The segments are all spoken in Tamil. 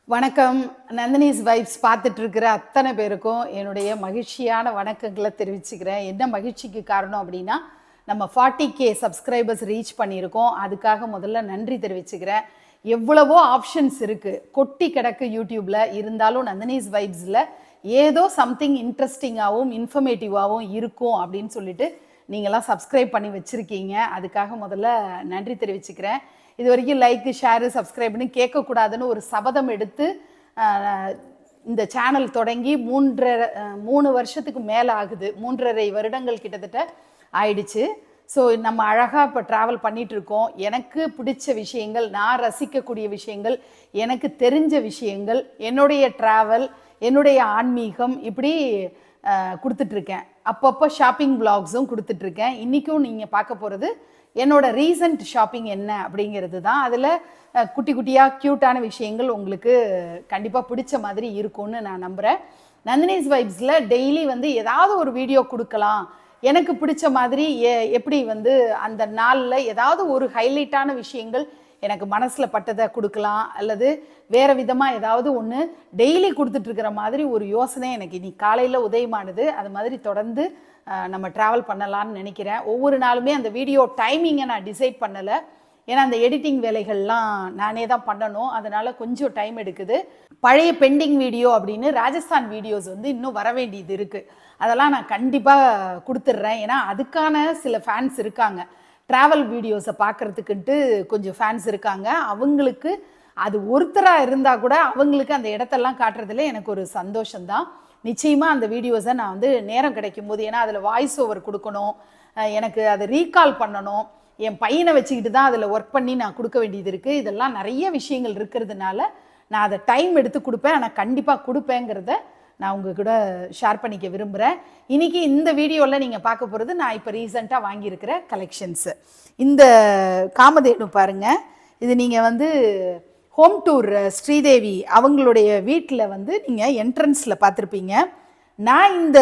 வணக்கம் நந்தினிஸ் வைப்ஸ் பார்த்துட்டு இருக்கிற அத்தனை பேருக்கும் என்னுடைய மகிழ்ச்சியான வணக்கங்களை தெரிவிச்சுக்கிறேன் என்ன மகிழ்ச்சிக்கு காரணம் அப்படின்னா நம்ம ஃபார்ட்டி கே சப்ஸ்கிரைபர்ஸ் ரீச் பண்ணியிருக்கோம் அதுக்காக முதல்ல நன்றி தெரிவிச்சுக்கிறேன் எவ்வளவோ ஆப்ஷன்ஸ் இருக்குது கொட்டி கிடக்கு யூடியூப்பில் இருந்தாலும் நந்தினிஸ் வைப்ஸில் ஏதோ சம்திங் இன்ட்ரெஸ்டிங்காகவும் இன்ஃபர்மேட்டிவாகவும் இருக்கும் அப்படின்னு சொல்லிட்டு நீங்களாம் சப்ஸ்கிரைப் பண்ணி வச்சுருக்கீங்க அதுக்காக முதல்ல நன்றி தெரிவிச்சுக்கிறேன் இது வரைக்கும் லைக்கு ஷேரு சப்ஸ்கிரைப்னு கேட்கக்கூடாதுன்னு ஒரு சபதம் எடுத்து ஆஹ், இந்த சேனல் தொடங்கி மூன்றரை ஆஹ், மூணு வருஷத்துக்கு மேலே ஆகுது மூன்றரை வருடங்கள் கிட்டத்தட்ட ஆயிடுச்சு ஸோ நம்ம அழகாக இப்போ ட்ராவல் பண்ணிட்டு இருக்கோம் எனக்கு பிடிச்ச விஷயங்கள் நான் ரசிக்கக்கூடிய விஷயங்கள் எனக்கு தெரிஞ்ச விஷயங்கள் என்னுடைய ட்ராவல் என்னுடைய ஆன்மீகம் இப்படி ஆஹ், கொடுத்துட்ருக்கேன் அப்பப்போ ஷாப்பிங் பிளாக்ஸும் கொடுத்துட்ருக்கேன் இன்றைக்கும் நீங்கள் பார்க்க போகிறது என்னோட ரீசன்ட் ஷாப்பிங் என்ன அப்படிங்கிறது தான் அதில் குட்டி குட்டியாக க்யூட்டான விஷயங்கள் உங்களுக்கு கண்டிப்பாக பிடிச்ச மாதிரி இருக்கும்னு நான் நம்புகிறேன் நந்தினிஸ் வைப்ஸில் டெய்லி வந்து ஏதாவது ஒரு வீடியோ கொடுக்கலாம் எனக்கு பிடிச்ச மாதிரி எ எப்படி வந்து அந்த நாளில் ஏதாவது ஒரு ஹைலைட்டான விஷயங்கள் எனக்கு மனசில் பட்டதை கொடுக்கலாம் அல்லது வேறு விதமாக ஏதாவது ஒன்று டெய்லி கொடுத்துட்ருக்கிற மாதிரி ஒரு யோசனை எனக்கு இன்னைக்கு காலையில் உதயமானது அது மாதிரி தொடர்ந்து அஹ், நம்ம ட்ராவல் பண்ணலாம்னு நினைக்கிறேன் ஒவ்வொரு நாளுமே அந்த வீடியோ டைமிங்கை நான் டிசைட் பண்ணலை ஏன்னா அந்த எடிட்டிங் வேலைகள்லாம் நானே தான் பண்ணணும் அதனால் கொஞ்சம் டைம் எடுக்குது பழைய பெண்டிங் வீடியோ அப்படின்னு ராஜஸ்தான் வீடியோஸ் வந்து இன்னும் வர வேண்டியது இருக்குது அதெல்லாம் நான் கண்டிப்பாக கொடுத்துட்றேன் ஏன்னா அதுக்கான சில ஃபேன்ஸ் இருக்காங்க ட்ராவல் வீடியோஸை பார்க்குறதுக்குன்ட்டு கொஞ்சம் ஃபேன்ஸ் இருக்காங்க அவங்களுக்கு அது ஒருத்தராக இருந்தால் கூட அவங்களுக்கு அந்த இடத்தெல்லாம் காட்டுறதுல எனக்கு ஒரு சந்தோஷம்தான் நிச்சயமாக அந்த வீடியோஸை நான் வந்து நேரம் கிடைக்கும் போது ஏன்னா அதில் வாய்ஸ் ஓவர் கொடுக்கணும் அஹ் எனக்கு அதை ரீகால் பண்ணணும் என் பையனை வச்சுக்கிட்டு தான் அதில் ஒர்க் பண்ணி நான் கொடுக்க வேண்டியது இருக்குது இதெல்லாம் நிறைய விஷயங்கள் இருக்கிறதுனால நான் அதை டைம் எடுத்து கொடுப்பேன் ஆனால் கண்டிப்பாக கொடுப்பேங்கிறத நான் உங்க கூட ஷேர் பண்ணிக்க விரும்புகிறேன் இன்னைக்கு இந்த வீடியோவில் நீங்கள் பார்க்க போகிறது நான் இப்போ ரீசெண்டாக வாங்கியிருக்கிற கலெக்ஷன்ஸு இந்த காமதேனு பாருங்க இது நீங்கள் வந்து ஹோம் டூர் ஸ்ரீதேவி அவங்களுடைய வீட்டில் வந்து நீங்கள் என்ட்ரன்ஸில் பார்த்துருப்பீங்க நான் இந்த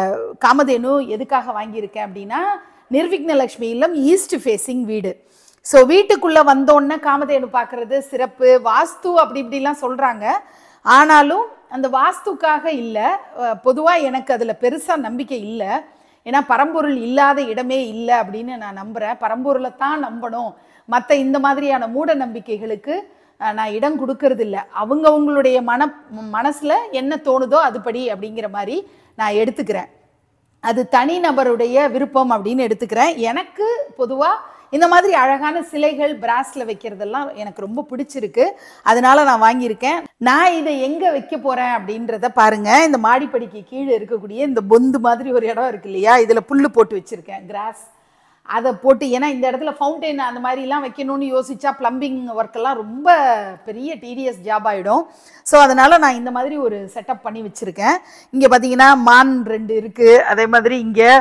காமதேனு எதுக்காக வாங்கியிருக்கேன் அப்படின்னா நிர்விக்னலக்ஷ்மி இல்லம் ஈஸ்ட் ஃபேஸிங் வீடு ஸோ வீட்டுக்குள்ளே வந்தோன்னே காமதேனு பார்க்குறது சிறப்பு வாஸ்து அப்படி இப்படிலாம் சொல்கிறாங்க ஆனாலும் அந்த வாஸ்துக்காக இல்லை பொதுவாக எனக்கு அதில் பெருசாக நம்பிக்கை இல்லை ஏன்னா பரம்பொருள் இல்லாத இடமே இல்லை அப்படின்னு நான் நம்புகிறேன் பரம்பொருளை தான் நம்பணும் மற்ற இந்த மாதிரியான மூட நம்பிக்கைகளுக்கு அஹ், நான் இடம் கொடுக்கறது இல்லை அவங்கவுங்களுடைய மன மனசில் என்ன தோணுதோ அதுபடி அப்படிங்கிற மாதிரி நான் எடுத்துக்கிறேன் அது தனிநபருடைய விருப்பம் அப்படின்னு எடுத்துக்கிறேன் எனக்கு பொதுவாக இந்த மாதிரி அழகான சிலைகள் பிராஸ்ல வைக்கிறதெல்லாம் எனக்கு ரொம்ப பிடிச்சிருக்கு அதனால நான் வாங்கியிருக்கேன் நான் இதை எங்கே வைக்க போகிறேன் அப்படின்றத பாருங்க இந்த மாடிப்படிக்கு கீழே இருக்கக்கூடிய இந்த பொந்து மாதிரி ஒரு இடம் இருக்கு இல்லையா இதில் புல்லு போட்டு வச்சுருக்கேன் கிராஸ் அதை போட்டு ஏன்னா இந்த இடத்துல ஃபவுண்டைன் அந்த மாதிரிலாம் வைக்கணும்னு யோசிச்சா ப்ளம்பிங் ஒர்க்கெல்லாம் ரொம்ப பெரிய டிடிஎஸ் ஜாப் ஆகிடும் ஸோ அதனால் நான் இந்த மாதிரி ஒரு செட்டப் பண்ணி வச்சுருக்கேன் இங்கே பார்த்தீங்கன்னா மான் ரெண்டு இருக்குது அதே மாதிரி இங்கே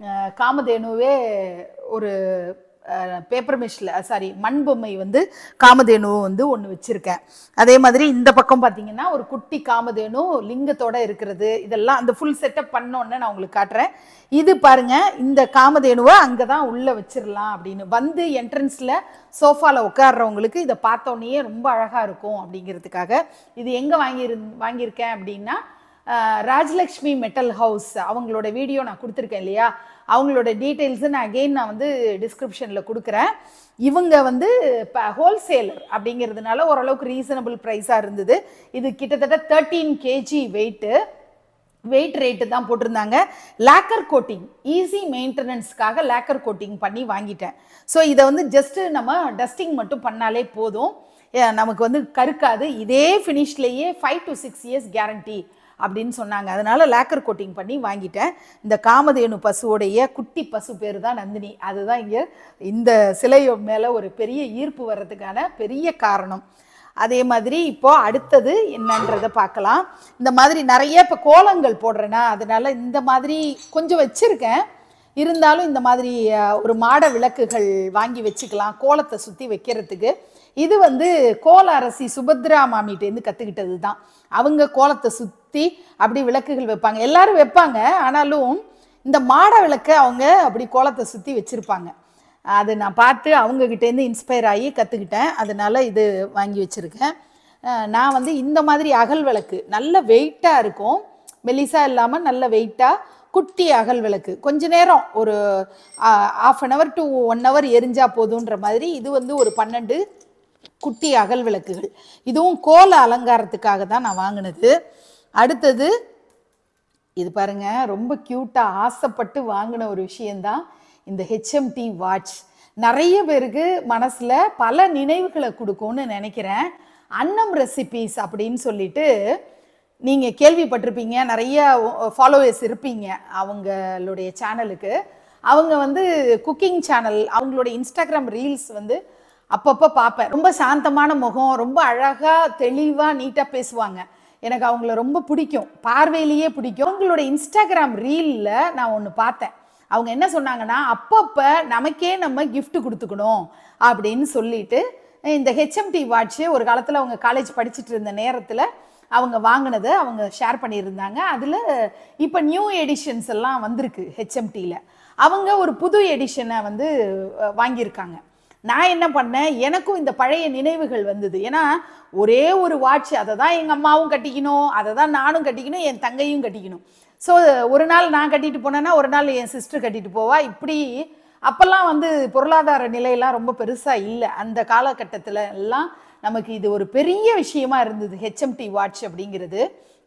காமதேனுவே ஒரு பேப்பர் மிஷில் சாரி மண் பொம்மை வந்து காமதேனு வந்து ஒன்று வச்சுருக்கேன் அதே மாதிரி இந்த பக்கம் பார்த்தீங்கன்னா ஒரு குட்டி காமதேனு லிங்கத்தோட இருக்கிறது இதெல்லாம் அந்த ஃபுல் செட்டப் பண்ணோன்னே நான் உங்களுக்கு காட்டுறேன் இது பாருங்க இந்த காமதேனுவை அங்கே தான் உள்ளே வச்சிடலாம் அப்படின்னு வந்து என்ட்ரன்ஸில் சோஃபாவில் உட்கார்றவங்களுக்கு இதை பார்த்தோன்னே ரொம்ப அழகாக இருக்கும் அப்படிங்கிறதுக்காக இது எங்கே வாங்கியிரு வாங்கியிருக்கேன் அப்படின்னா அஹ், ராஜலக்ஷ்மி மெட்டல் ஹவுஸ் அவங்களோட வீடியோ நான் கொடுத்துருக்கேன் இல்லையா அவங்களோட டீட்டெயில்ஸு நான் அகெயின் நான் வந்து டிஸ்கிரிப்ஷனில் கொடுக்குறேன் இவங்க வந்து இப்போ ஹோல்சேலர் அப்படிங்கிறதுனால ஓரளவுக்கு ரீசனபிள் ப்ரைஸாக இருந்தது இது கிட்டத்தட்ட thirteen KG weight weight rate தான் போட்டிருந்தாங்க லேக்கர் கோட்டிங் ஈஸி மெயின்டெனன்ஸ்க்காக லேக்கர் கோட்டிங் பண்ணி வாங்கிட்டேன் ஸோ இதை வந்து ஜஸ்ட்டு நம்ம டஸ்டிங் மட்டும் பண்ணாலே போதும் அஹ் நமக்கு வந்து கருக்காது இதே ஃபினிஷ்லேயே five to six years guarantee அப்படின்னு சொன்னாங்க அதனால லேக்கர் கோட்டிங் பண்ணி வாங்கிட்டேன் இந்த காமதேனு பசுவோடைய குட்டி பசு பேர் தான் நந்தினி அதுதான் இங்கே இந்த சிலை மேலே ஒரு பெரிய ஈர்ப்பு வர்றதுக்கான பெரிய காரணம் அதே மாதிரி இப்போ அடுத்தது என்னன்றதை பார்க்கலாம் இந்த மாதிரி நிறைய இப்போ கோலங்கள் போடுறேன்னா அதனால இந்த மாதிரி கொஞ்சம் வச்சுருக்கேன் இருந்தாலும் இந்த மாதிரி அஹ், ஒரு மாட விளக்குகள் வாங்கி வச்சுக்கலாம் கோலத்தை சுற்றி வைக்கிறதுக்கு இது வந்து கோல அரசி சுபத்ரா மாமிட்டேருந்து கற்றுக்கிட்டது தான் அவங்க கோலத்தை சுற்றி அப்படி விளக்குகள் வைப்பாங்க எல்லாரும் வைப்பாங்க ஆனாலும் இந்த மாட விளக்கை அவங்க அப்படி கோலத்தை சுற்றி வச்சுருப்பாங்க அது நான் பார்த்து அவங்கக்கிட்டேருந்து இன்ஸ்பயர் ஆகி கற்றுக்கிட்டேன் அதனால இது வாங்கி வச்சுருக்கேன் அஹ், நான் வந்து இந்த மாதிரி அகல் விளக்கு நல்ல வெயிட்டாக இருக்கும் மெலிசா இல்லாமல் நல்ல வெயிட்டாக குட்டி அகல் விளக்கு கொஞ்ச நேரம் ஒரு half an hour to one hour எரிஞ்சா போதுன்ற மாதிரி இது வந்து ஒரு பன்னெண்டு குட்டி அகல் விளக்குகள் இதுவும் கோல அலங்காரத்துக்காக தான் நான் வாங்கினது அடுத்தது இது பாருங்க ரொம்ப க்யூட்டாக ஆசைப்பட்டு வாங்கின ஒரு விஷயந்தான் இந்த ஹெச்எம்டி வாட்ச் நிறைய பேருக்கு மனசில் பல நினைவுகளை கொடுக்கும்னு நினைக்கிறேன் அன்னம் ரெசிபீஸ் அப்படின்னு சொல்லிட்டு நீங்கள் கேள்விப்பட்டிருப்பீங்க நிறைய ஃபாலோவர்ஸ் இருப்பீங்க அவங்களுடைய சேனலுக்கு அவங்க வந்து குக்கிங் சேனல் அவங்களோட இன்ஸ்டாகிராம் ரீல்ஸ் வந்து அப்பப்போ பார்ப்பேன் ரொம்ப சாந்தமான முகம் ரொம்ப அழகாக தெளிவாக நீட்டாக பேசுவாங்க எனக்கு அவங்கள ரொம்ப பிடிக்கும் பார்வையிலேயே பிடிக்கும் அவங்களோட இன்ஸ்டாகிராம் ரீலில் நான் ஒன்று பார்த்தேன் அவங்க என்ன சொன்னாங்கன்னா அப்பப்போ நமக்கே நம்ம gift கொடுத்துக்கணும் அப்படின்னு சொல்லிட்டு இந்த ஹெச்எம்டி வாட்ச் ஒரு காலத்தில் அவங்க காலேஜ் படிச்சுட்டு இருந்த நேரத்தில் அவங்க வாங்கினதை அவங்க ஷேர் பண்ணியிருந்தாங்க அதில் இப்போ நியூ எடிஷன்ஸ் எல்லாம் வந்திருக்கு ஹெச்எம்டியில் அவங்க ஒரு புது எடிஷனை வந்து அஹ், வாங்கியிருக்காங்க நான் என்ன பண்ணேன் எனக்கும் இந்த பழைய நினைவுகள் வந்தது ஏன்னா ஒரே ஒரு வாட்ச் அதை தான் எங்கள் அம்மாவும் கட்டிக்கணும் அதை தான் நானும் கட்டிக்கணும் என் தங்கையும் கட்டிக்கணும் ஸோ ஒரு நாள் நான் கட்டிட்டு போனேன்னா ஒரு நாள் என் சிஸ்டர் கட்டிட்டு போவா இப்படி அப்போல்லாம் வந்து பொருளாதார நிலையெல்லாம் ரொம்ப பெருசாக இல்லை அந்த காலகட்டத்தில் எல்லாம் நமக்கு இது ஒரு பெரிய விஷயமா இருந்தது ஹெச்எம்டி வாட்ச் அப்படிங்கிறது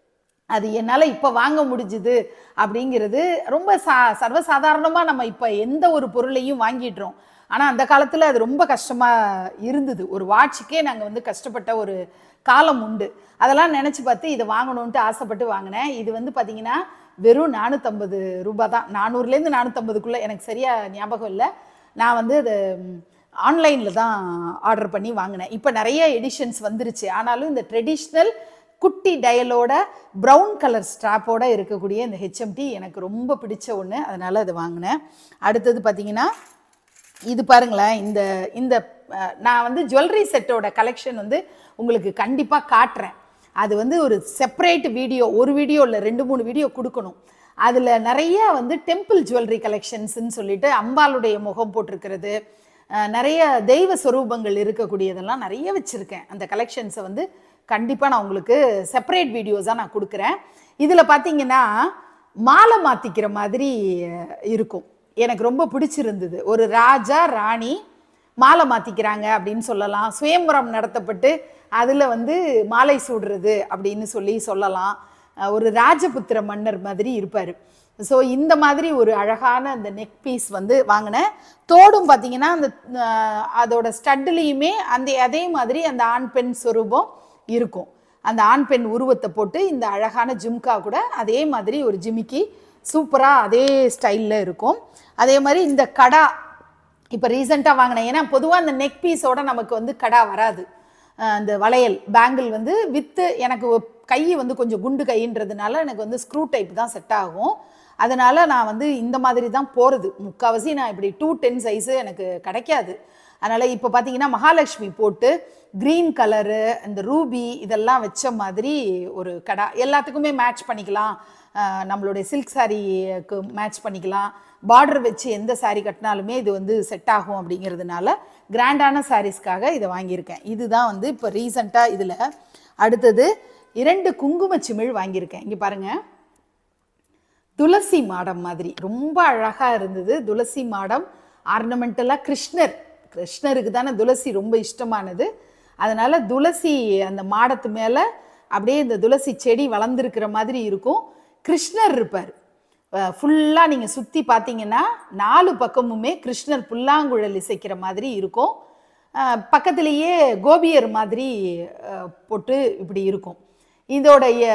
அது என்னால் இப்போ வாங்க முடிஞ்சுது அப்படிங்கிறது ரொம்ப சா சர்வசாதாரணமாக நம்ம இப்போ எந்த ஒரு பொருளையும் வாங்கிடுறோம் ஆனால் அந்த காலத்தில் அது ரொம்ப கஷ்டமாக இருந்தது ஒரு வாட்சுக்கே நாங்கள் வந்து கஷ்டப்பட்ட ஒரு காலம் உண்டு அதெல்லாம் நினச்சி பார்த்து இதை வாங்கணுன்ட்டு ஆசைப்பட்டு வாங்கினேன் இது வந்து பார்த்தீங்கன்னா வெறும் நானூற்றம்பது ரூபாய் தான் நானூறுலேருந்து நானூற்றம்பதுக்குள்ளே எனக்கு சரியாக ஞாபகம் இல்லை நான் வந்து அது ஆன்லைனில் தான் ஆர்டர் பண்ணி வாங்கினேன் இப்போ நிறைய எடிஷன்ஸ் வந்துருச்சு ஆனாலும் இந்த ட்ரெடிஷ்னல் குட்டி டயலோட ப்ரௌன் கலர் ஸ்ட்ராப்போட இருக்கக்கூடிய இந்த ஹெச்எம்டி எனக்கு ரொம்ப பிடிச்ச ஒன்று அதனால் அதை வாங்கினேன் அடுத்தது பார்த்தீங்கன்னா இது பாருங்களேன் இந்த இந்த அஹ், நான் வந்து ஜுவல்லரி செட்டோட கலெக்ஷன் வந்து உங்களுக்கு கண்டிப்பாக காட்டுறேன் அது வந்து ஒரு செப்பரேட் வீடியோ ஒரு வீடியோ இல்லை ரெண்டு மூணு வீடியோ கொடுக்கணும் அதில் நிறைய வந்து டெம்பிள் ஜுவல்லரி கலெக்ஷன்ஸ்னு சொல்லிட்டு அம்பாளுடைய முகம் போட்டிருக்கிறது அஹ், நிறைய தெய்வ சொரூபங்கள் இருக்கக்கூடியதெல்லாம் நிறைய வச்சுருக்கேன் அந்த கலெக்ஷன்ஸை வந்து கண்டிப்பாக நான் உங்களுக்கு செப்பரேட் வீடியோஸாக நான் கொடுக்குறேன் இதில் பார்த்தீங்கன்னா மாலை மாற்றிக்கிற மாதிரி அஹ், இருக்கும் எனக்கு ரொம்ப பிடிச்சிருந்தது ஒரு ராஜா ராணி மாலை மாற்றிக்கிறாங்க அப்படின்னு சொல்லலாம் சுயம்பரம் நடத்தப்பட்டு அதில் வந்து மாலை சூடுறது அப்படின்னு சொல்லி சொல்லலாம் அஹ் ஒரு ராஜபுத்திர மன்னர் மாதிரி இருப்பார் ஸோ இந்த மாதிரி ஒரு அழகான அந்த நெக் பீஸ் வந்து வாங்கினேன் தோடும் பார்த்தீங்கன்னா அந்த அஹ், அதோட ஸ்டட்லேயுமே அந்த அதே மாதிரி அந்த ஆண் பெண் சொரூபம் இருக்கும் அந்த ஆண் பெண் உருவத்தை போட்டு இந்த அழகான ஜும்கா கூட அதே மாதிரி ஒரு ஜிமிக்கி சூப்பராக அதே ஸ்டைலில் இருக்கும் அதே மாதிரி இந்த கடா இப்போ ரீசெண்டாக வாங்கினேன் ஏன்னா பொதுவாக அந்த நெக் பீஸோட நமக்கு வந்து கடா வராது அஹ் அந்த வளையல் பேங்கிள் வந்து வித்து எனக்கு ஒ- கை வந்து கொஞ்சம் குண்டு கைன்றதுனால எனக்கு வந்து ஸ்க்ரூ டைப் தான் செட் ஆகும் அதனால் நான் வந்து இந்த மாதிரி தான் போகிறது முக்கால்வாசி நான் இப்படி டூ டென் சைஸு எனக்கு கிடைக்காது அதனால் இப்போ பார்த்தீங்கன்னா மகாலட்சுமி போட்டு க்ரீன் கலரு இந்த ரூபி இதெல்லாம் வச்ச மாதிரி ஒரு கடா எல்லாத்துக்குமே மேட்ச் பண்ணிக்கலாம் அஹ் நம்மளுடைய சில்க் சாரீக்கு மேட்ச் பண்ணிக்கலாம் பார்டர் வச்சு எந்த saree கட்டினாலுமே இது வந்து செட் ஆகும் அப்படிங்கிறதுனால கிராண்டான சாரீஸ்க்காக இதை வாங்கியிருக்கேன் இதுதான் வந்து இப்போ ரீசண்டாக இதில் அடுத்தது இரண்டு குங்கும சிமிழ் வாங்கியிருக்கேன் இங்கே பாருங்கள் துளசி மாடம் மாதிரி ரொம்ப அழகாக இருந்தது துளசி மாடம் ஆர்னமெண்டலாக கிருஷ்ணர் கிருஷ்ணருக்கு தானே துளசி ரொம்ப இஷ்டமானது அதனால் துளசி அந்த மாடத்து மேலே அப்படியே இந்த துளசி செடி வளர்ந்துருக்கிற மாதிரி இருக்கும் கிருஷ்ணர் இருப்பார் ஃபுல்லாக நீங்கள் சுற்றி பார்த்தீங்கன்னா நாலு பக்கமுமே கிருஷ்ணர் புல்லாங்குழல் இசைக்கிற மாதிரி இருக்கும் அஹ், பக்கத்திலேயே கோபியர் மாதிரி அஹ், போட்டு இப்படி இருக்கும் இதோடைய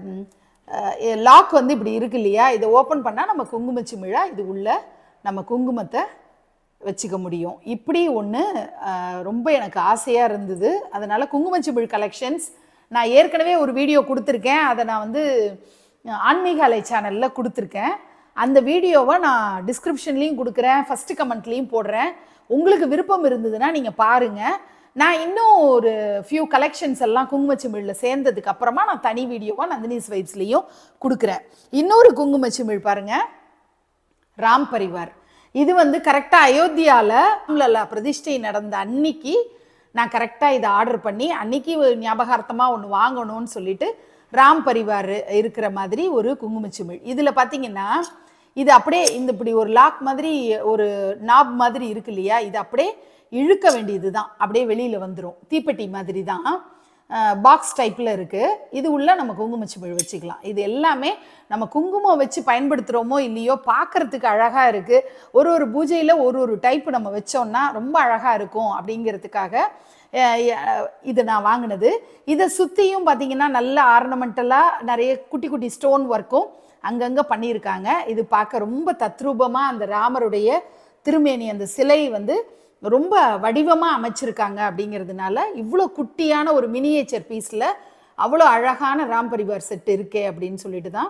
லாக் வந்து இப்படி இருக்கு இல்லையா இதை ஓப்பன் பண்ணால் நம்ம குங்குமச்சிமிழா இது உள்ள நம்ம குங்குமத்தை வச்சுக்க முடியும் இப்படி ஒன்று ரொம்ப எனக்கு ஆசையாக இருந்தது அதனால் குங்குமச்சிமிழ் கலெக்ஷன்ஸ் நான் ஏற்கனவே ஒரு வீடியோ கொடுத்துருக்கேன் அதை நான் வந்து அஹ், ஆன்மீக அலை சேனலில் கொடுத்துருக்கேன் அந்த வீடியோவை நான் டிஸ்கிரிப்ஷன்லேயும் கொடுக்குறேன் ஃபஸ்ட்டு கமெண்ட்லேயும் போடுறேன் உங்களுக்கு விருப்பம் இருந்ததுன்னா நீங்கள் பாருங்கள் நான் இன்னும் ஒரு ஃபியூ கலெக்ஷன்ஸ் எல்லாம் குங்குமச்சிமிழில் சேர்ந்ததுக்கு அப்புறமா நான் தனி வீடியோவாக நந்தினிஸ் வைப்ஸ்லேயும் கொடுக்குறேன் இன்னொரு குங்குமச்சிமிழ் பாருங்கள் ராம் பரிவார் இது வந்து கரெக்டாக அயோத்தியாவில் பிரதிஷ்டை நடந்த அன்னைக்கு நான் கரெக்டாக இதை ஆர்டர் பண்ணி அன்னைக்கு ஒரு ஞாபகார்த்தமாக ஒன்று வாங்கணும்னு சொல்லிட்டு ராம் பரிவார் இருக்கிற மாதிரி ஒரு குங்குமச்சிமிழ் இதில் பார்த்தீங்கன்னா இது அப்படியே இந்த இப்படி ஒரு லாக் மாதிரி ஒரு நாப் மாதிரி இருக்கு இல்லையா இது அப்படியே இழுக்க வேண்டியது தான் அப்படியே வெளியில் வந்துடும் தீப்பெட்டி மாதிரி தான் பாக்ஸ் டைப்பில் இருக்குது இது உள்ள நம்ம குங்குமச்சிமிழ் வச்சுக்கலாம் இது எல்லாமே நம்ம குங்குமம் வச்சு பயன்படுத்துகிறோமோ இல்லையோ பார்க்கறதுக்கு அழகாக இருக்குது ஒரு ஒரு பூஜையில் ஒரு ஒரு டைப் நம்ம வச்சோம்னா ரொம்ப அழகாக இருக்கும் அப்படிங்கிறதுக்காக அஹ், அஹ், இது நான் வாங்கினது இதை சுற்றியும் பார்த்தீங்கன்னா நல்ல ஆர்னமெண்டலாக நிறைய குட்டி குட்டி ஸ்டோன் ஒர்க்கும் அங்கங்கே பண்ணியிருக்காங்க இது பார்க்க ரொம்ப தத்ரூபமாக அந்த ராமருடைய திருமேனி அந்த சிலை வந்து ரொம்ப வடிவமாக அமைச்சிருக்காங்க அப்படிங்கிறதுனால இவ்வளோ குட்டியான ஒரு மினியேச்சர் பீஸில் அவ்வளோ அழகான ராம் பரிவார் செட் இருக்கே அப்படின்னு சொல்லிட்டு தான்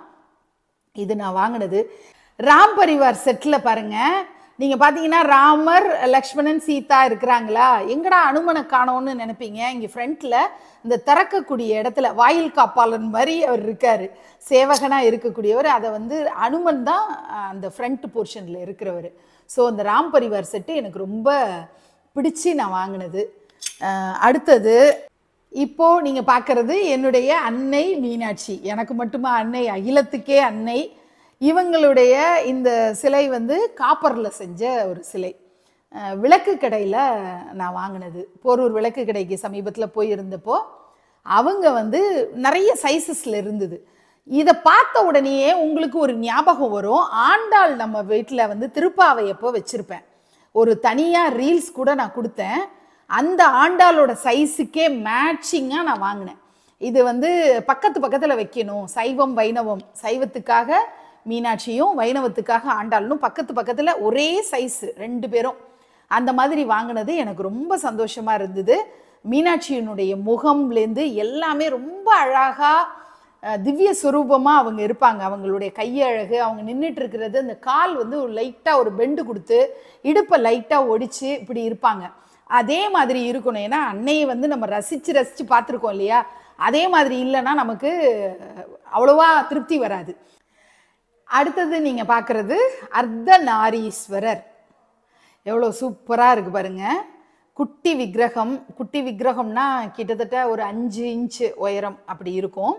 இது நான் வாங்கினது ராம் பரிவார் செட்டில் பாருங்க நீங்கள் பார்த்தீங்கன்னா ராமர் லக்ஷ்மணன் சீதா இருக்கிறாங்களா எங்கடா அனுமனை காணோன்னு நினைப்பீங்க இங்கே ஃப்ரண்ட்டில் இந்த திறக்கக்கூடிய இடத்துல வாயில் காப்பாளன் மாதிரி அவர் இருக்கார் சேவகனாக இருக்கக்கூடியவர் அதை வந்து அனுமன் தான் அஹ், அந்த ஃப்ரண்ட் போர்ஷனில் இருக்கிறவர் ஸோ அந்த ராம் பரிவார் செட்டு எனக்கு ரொம்ப பிடிச்சு நான் வாங்கினது அஹ், அடுத்தது இப்போ நீங்க பார்க்கறது என்னுடைய அன்னை மீனாட்சி எனக்கு மட்டுமா அன்னை அகிலத்துக்கே அன்னை இவங்களுடைய இந்த சிலை வந்து காப்பர்ல செஞ்ச ஒரு சிலை அஹ், விளக்கு கடையில் நான் வாங்கினது போரூர் விளக்கு கடைக்கு சமீபத்தில் போயிருந்தப்போ அவங்க வந்து நிறைய சைஸஸில் இருந்தது இதை பார்த்த உடனேயே உங்களுக்கு ஒரு ஞாபகம் வரும் ஆண்டாள் நம்ம வீட்டில் வந்து திருப்பாவையப்போ வச்சுருப்பேன் ஒரு தனியாக ரீல்ஸ் கூட நான் கொடுத்தேன் அந்த ஆண்டாளோட சைஸுக்கே மேட்சிங்காக நான் வாங்கினேன் இது வந்து பக்கத்து பக்கத்தில் வைக்கணும் சைவம் வைணவம் சைவத்துக்காக மீனாட்சியும் வைணவத்துக்காக ஆண்டாளும் பக்கத்து பக்கத்தில் ஒரே சைஸ் ரெண்டு பேரும் அந்த மாதிரி வாங்கினது எனக்கு ரொம்ப சந்தோஷமாக இருந்தது மீனாட்சியினுடைய முகம்லேருந்து எல்லாமே ரொம்ப அழகாக அஹ் திவ்ய சுரூபமாக அவங்க இருப்பாங்க அவங்களுடைய கையழகு அவங்க நின்றுட்டு இருக்கிறது அந்த கால் வந்து லைட்டாக ஒரு பெண்டு கொடுத்து இடுப்பை லைட்டாக ஒடிச்சு இப்படி இருப்பாங்க அதே மாதிரி இருக்கணும் ஏன்னா அன்னையை வந்து நம்ம ரசித்து ரசித்து பார்த்துருக்கோம் இல்லையா அதே மாதிரி இல்லைன்னா நமக்கு அவ்வளோவா திருப்தி வராது அடுத்தது நீங்கள் பார்க்குறது அர்த்தநாரீஸ்வரர் எவ்வளோ சூப்பராக இருக்குது பாருங்க குட்டி விக்கிரகம் குட்டி விக்கிரகம்னா கிட்டத்தட்ட ஒரு அஞ்சு இன்ச்சு உயரம் அப்படி இருக்கும்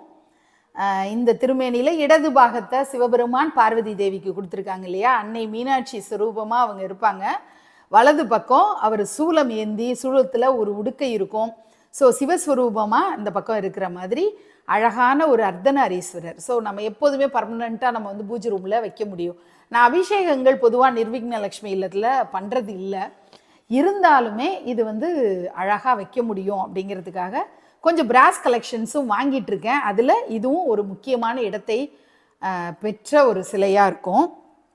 ஆஹ் இந்த திருமேனியில் இடது பாகத்தை சிவபெருமான் பார்வதி தேவிக்கு கொடுத்துருக்காங்க இல்லையா அன்னை மீனாட்சி சுரூபமாக அவங்க இருப்பாங்க வலது பக்கம் அவர் சூலம் ஏந்தி சூலத்தில் ஒரு உடுக்கை இருக்கும் ஸோ சிவஸ்வரூபமாக இந்த பக்கம் இருக்கிற மாதிரி அழகான ஒரு அர்த்தநாரீஸ்வரர் ஸோ நம்ம எப்போதுமே பர்மனெண்ட்டாக நம்ம வந்து பூஜை ரூமில் வைக்க முடியும் நான் அபிஷேகங்கள் பொதுவாக நிர்விக்ன லக்ஷ்மி இல்லத்தில் பண்ணுறது இல்லை இருந்தாலுமே இது வந்து அழகாக வைக்க முடியும் அப்படிங்கிறதுக்காக கொஞ்சம் பிராஸ் கலெக்ஷன்ஸும் வாங்கிட்டு இருக்கேன் அதில் இதுவும் ஒரு முக்கியமான இடத்தை அஹ், பெற்ற ஒரு சிலையாக இருக்கும்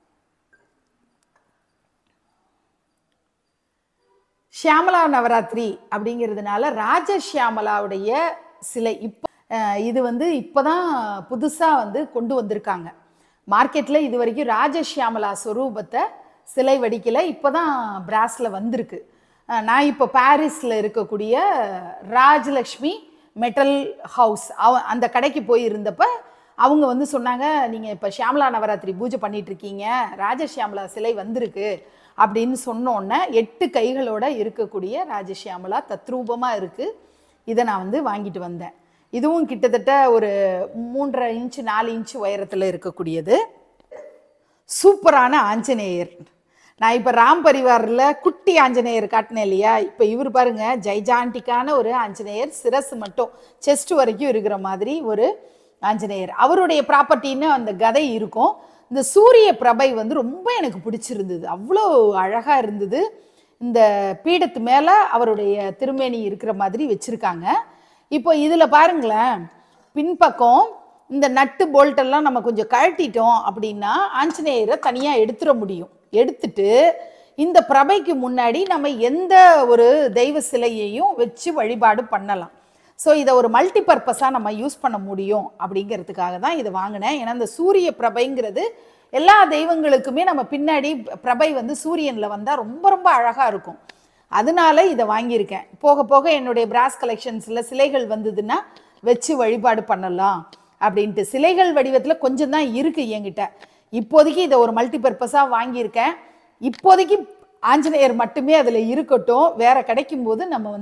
ஷியாமலா நவராத்திரி அப்படிங்கிறதுனால ராஜஷியாமலாவுடைய சிலை இப்போ இது வந்து இப்போதான் புதுசாக வந்து கொண்டு வந்திருக்காங்க மார்க்கெட்டில் இது வரைக்கும் ராஜஷியாமலா ஸ்வரூபத்தை சிலை வடிக்கல இப்போ தான் பிராஸில் வந்திருக்கு அஹ் நான் இப்போ பாரிஸில் இருக்கக்கூடிய ராஜலக்ஷ்மி மெட்டல் ஹவுஸ் அவ அந்த கடைக்கு போயிருந்தப்ப அவங்க வந்து சொன்னாங்க நீங்கள் இப்போ ஷியாமலா நவராத்திரி பூஜை பண்ணிட்டு இருக்கீங்க ராஜஷியாமலா சிலை வந்திருக்கு அப்படின்னு சொன்னோன்னே எட்டு கைகளோட இருக்கக்கூடிய ராஜஷியாமலா தத்ரூபமாக இருக்குது இதை நான் வந்து வாங்கிட்டு வந்தேன் இதுவும் கிட்டத்தட்ட ஒரு மூன்றரை இன்ச்சு நாலு இன்ச்சு உயரத்தில் இருக்கக்கூடியது சூப்பரான ஆஞ்சநேயர் நான் இப்போ ராம் பரிவாரில் குட்டி ஆஞ்சநேயர் காட்டினேன் இல்லையா இப்போ இவர் பாருங்க ஜைஜாண்டிக்கான ஒரு ஆஞ்சநேயர் சிரசு மட்டும் செஸ்ட் வரைக்கும் இருக்கிற மாதிரி ஒரு ஆஞ்சநேயர் அவருடைய ப்ராப்பர்ட்டின்னு அந்த கதை இருக்கும் இந்த சூரிய பிரபை வந்து ரொம்ப எனக்கு பிடிச்சிருந்தது அவ்வளோ அழகாக இருந்தது இந்த பீடத்து மேலே அவருடைய திருமேனி இருக்கிற மாதிரி வச்சுருக்காங்க இப்போ இதில் பாருங்களேன் பின்பக்கம் இந்த நட்டு போல்ட்டெல்லாம் நம்ம கொஞ்சம் கழட்டிட்டோம் அப்படின்னா ஆஞ்சநேயரை தனியாக எடுத்துட முடியும் எடுத்துட்டு இந்த பிரபைக்கு முன்னாடி நம்ம எந்த ஒரு தெய்வ சிலையையும் வச்சு வழிபாடு பண்ணலாம் ஸோ இதை ஒரு மல்டி பர்பஸாக நம்ம யூஸ் பண்ண முடியும் அப்படிங்கிறதுக்காக தான் இதை வாங்கினேன் ஏன்னா இந்த சூரிய பிரபைங்கிறது எல்லா தெய்வங்களுக்குமே நம்ம பின்னாடி பிரபை வந்து சூரியனில் வந்தால் ரொம்ப ரொம்ப அழகாக இருக்கும் அதனால இதை வாங்கியிருக்கேன் போக போக என்னுடைய பிராஸ் கலெக்ஷன்ஸில் சிலைகள் வந்ததுன்னா வச்சு வழிபாடு பண்ணலாம் அப்படின்ட்டு சிலைகள் வடிவத்தில் கொஞ்சம் தான் இருக்குது என்கிட்ட இப்போதைக்கு இதை ஒரு மல்டி பர்பஸாக வாங்கியிருக்கேன் இப்போதைக்கு ஆஞ்சநேயர் மட்டுமே அதில் இருக்கட்டும் வேற கிடைக்கும் போது நம்ம வந்து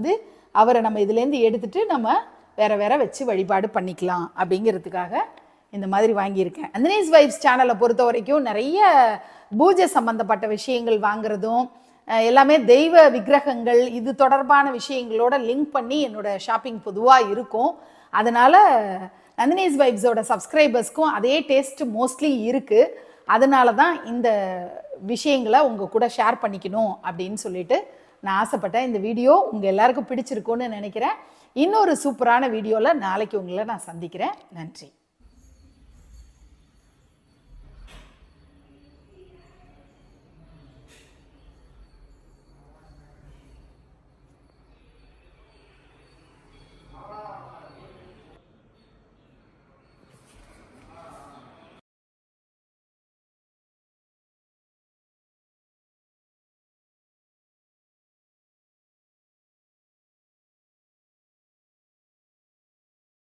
அவரை நம்ம இதுலேருந்து எடுத்துட்டு நம்ம வேற வேற வச்சு வழிபாடு பண்ணிக்கலாம் அப்படிங்கிறதுக்காக இந்த மாதிரி வாங்கியிருக்கேன் அந்தனேஸ் வைப்ஸ் சேனலை பொறுத்த வரைக்கும் நிறைய பூஜை சம்பந்தப்பட்ட விஷயங்கள் வாங்குறதும் அஹ், எல்லாமே தெய்வ விக்கிரகங்கள் இது தொடர்பான விஷயங்களோட லிங்க் பண்ணி என்னோட ஷாப்பிங் பொதுவாக இருக்கும் அதனால நந்தினேஸ் வைப்ஸோட சப்ஸ்கிரைபர்ஸ்க்கும் அதே டேஸ்ட் மோஸ்ட்லி இருக்குது அதனால தான் இந்த விஷயங்களை உங்கள் கூட ஷேர் பண்ணிக்கணும் அப்படின்னு சொல்லிட்டு நான் ஆசைப்பட்டேன் இந்த வீடியோ உங்கள் எல்லாருக்கும் பிடிச்சிருக்கும்னு நினைக்கிறேன் இன்னொரு சூப்பரான வீடியோவில் நாளைக்கு உங்களை நான் சந்திக்கிறேன் நன்றி